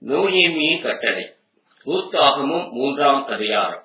நோயேமியின் கட்டளை ரூத் ஆகமும் மூன்றாம் அதிகாரம்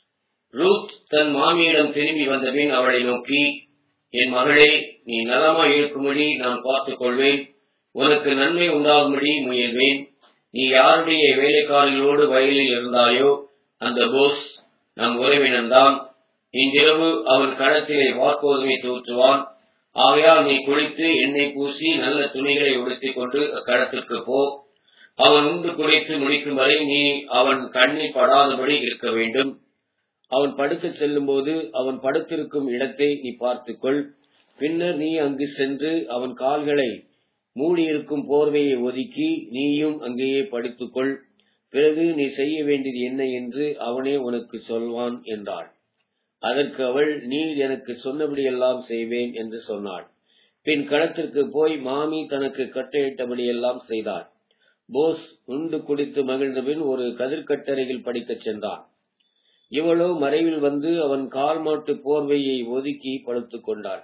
ரூத் தன் மாமியிடம் திரும்பி வந்தபின் அவளை நோக்கி என் மகளே நீ நலமாய் இருக்கும்படி நான் பார்த்துக் கொள்வேன் உனக்கு நன்மை உண்டாகும்படி முயல்வேன் நீ யாருடைய வேலைக்காரிகளோடு வயலில் இருந்தாயோ அந்த போஸ் நம் உறவினன்தான் இன்றிரவு அவன் களத்திலே வாக்கோதுமை தூற்றுவான் ஆகையால் நீ குளித்து எண்ணெய் பூசி நல்ல துணிகளை உடுத்திக் கொண்டு அக்களத்திற்கு போ அவன் உண்டு குளித்து முடிக்கும் வரை நீ அவன் கண்ணில் படாதபடி இருக்க வேண்டும் அவன் படுக்கச் செல்லும் போது அவன் படுத்திருக்கும் இடத்தை நீ பார்த்துக்கொள் பின்னர் நீ அங்கு சென்று அவன் கால்களை மூடியிருக்கும் போர்வையை ஒதுக்கி நீயும் அங்கேயே படுத்துக்கொள் பிறகு நீ செய்ய வேண்டியது என்ன என்று அவனே உனக்கு சொல்வான் என்றாள் அதற்கு அவள் நீர் எனக்கு சொன்னபடியெல்லாம் செய்வேன் என்று சொன்னாள் பின் களத்திற்கு போய் மாமி தனக்கு கட்டையிட்டபடியெல்லாம் செய்தாள் போஸ் உண்டு குடித்து மகிழ்ந்தபின் ஒரு கதிர்கட்டறையில் படிக்கச் சென்றான் இவளோ மறைவில் வந்து அவன் கால் மாட்டு போர்வையை ஒதுக்கி படுத்துக் கொண்டாள்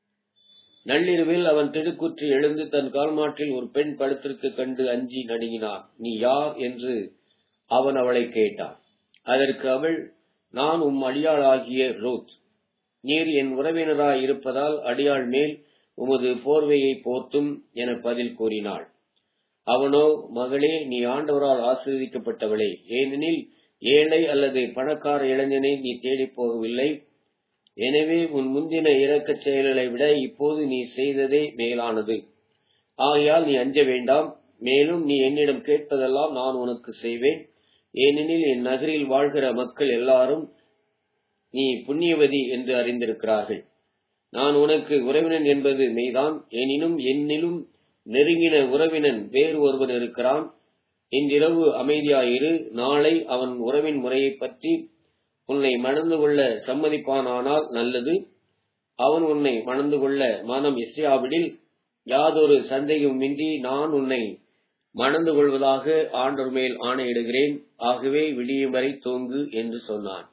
நள்ளிரவில் அவன் திடுக்குற்றி எழுந்து தன் கால்மாட்டில் ஒரு பெண் படுத்திருக்க கண்டு அஞ்சி நடுங்கினான் நீ யார் என்று அவன் அவளை கேட்டான் அதற்கு அவள் நான் உம் அடியாளாகிய ரோத் நீர் என் உறவினராய் இருப்பதால் அடியாள் மேல் உமது போர்வையை போர்த்தும் என பதில் கூறினாள் அவனோ மகளே நீ ஆண்டவரால் ஆசீர்வதிக்கப்பட்டவளே ஏனெனில் ஏழை அல்லது பணக்கார இளைஞனை நீ தேடிப் போகவில்லை எனவே உன் முந்தின இரக்கச் செயல்களை விட இப்போது நீ செய்ததே மேலானது ஆகையால் நீ அஞ்ச வேண்டாம் மேலும் நீ என்னிடம் கேட்பதெல்லாம் நான் உனக்கு செய்வேன் ஏனெனில் என் நகரில் வாழ்கிற மக்கள் எல்லாரும் நீ புண்ணியவதி என்று அறிந்திருக்கிறார்கள் நான் உனக்கு உறவினன் என்பது மெய்தான் எனினும் என்னிலும் நெருங்கின உறவினன் வேறு ஒருவன் இருக்கிறான் இன்றிரவு அமைதியாயிரு நாளை அவன் உறவின் முறையை பற்றி உன்னை மணந்து கொள்ள சம்மதிப்பானானால் நல்லது அவன் உன்னை மணந்து கொள்ள மனம் இசையாவிடில் யாதொரு சந்தேகமின்றி நான் உன்னை மணந்து கொள்வதாக ஆண்டவர் மேல் ஆணையிடுகிறேன் ஆகவே விடியும் வரை தூங்கு என்று சொன்னான்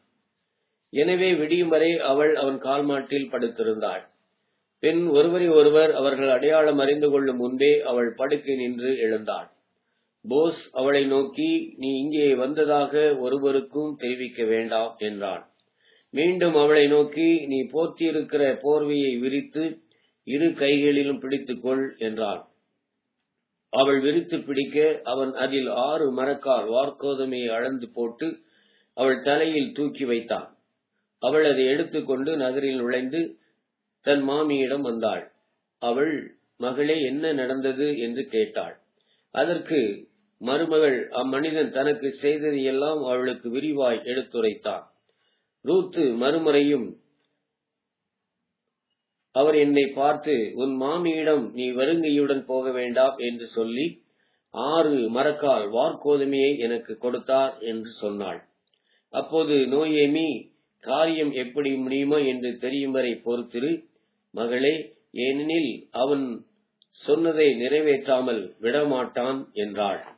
எனவே விடியும் வரை அவள் அவன் கால்மாட்டில் படுத்திருந்தாள் பின் ஒருவரை ஒருவர் அவர்கள் அடையாளம் அறிந்து கொள்ளும் முன்பே அவள் படுக்கை நின்று எழுந்தாள் போஸ் அவளை நோக்கி நீ இங்கே வந்ததாக ஒருவருக்கும் தெரிவிக்க வேண்டாம் என்றான் மீண்டும் அவளை நோக்கி நீ போர்த்தியிருக்கிற போர்வையை விரித்து இரு கைகளிலும் பிடித்துக்கொள் என்றான் அவள் விரித்து பிடிக்க அவன் அதில் ஆறு மரக்கால் வார்க்கோதுமையை அளந்து போட்டு அவள் தலையில் தூக்கி வைத்தான் அவள் அதை எடுத்துக்கொண்டு நகரில் நுழைந்து தன் மாமியிடம் வந்தாள் அவள் மகளே என்ன நடந்தது என்று கேட்டாள் அதற்கு மருமகள் அம்மனிதன் தனக்கு செய்தது எல்லாம் அவளுக்கு விரிவாய் எடுத்துரைத்தான் ரூத்து மறுமுறையும் அவர் என்னை பார்த்து உன் மாமியிடம் நீ வருங்கையுடன் போக வேண்டாம் என்று சொல்லி ஆறு மரக்கால் வார்கோதுமையை எனக்கு கொடுத்தார் என்று சொன்னாள் அப்போது நோயேமி காரியம் எப்படி முடியுமோ என்று தெரியும் வரை பொறுத்திரு மகளே ஏனெனில் அவன் சொன்னதை நிறைவேற்றாமல் விடமாட்டான் என்றாள்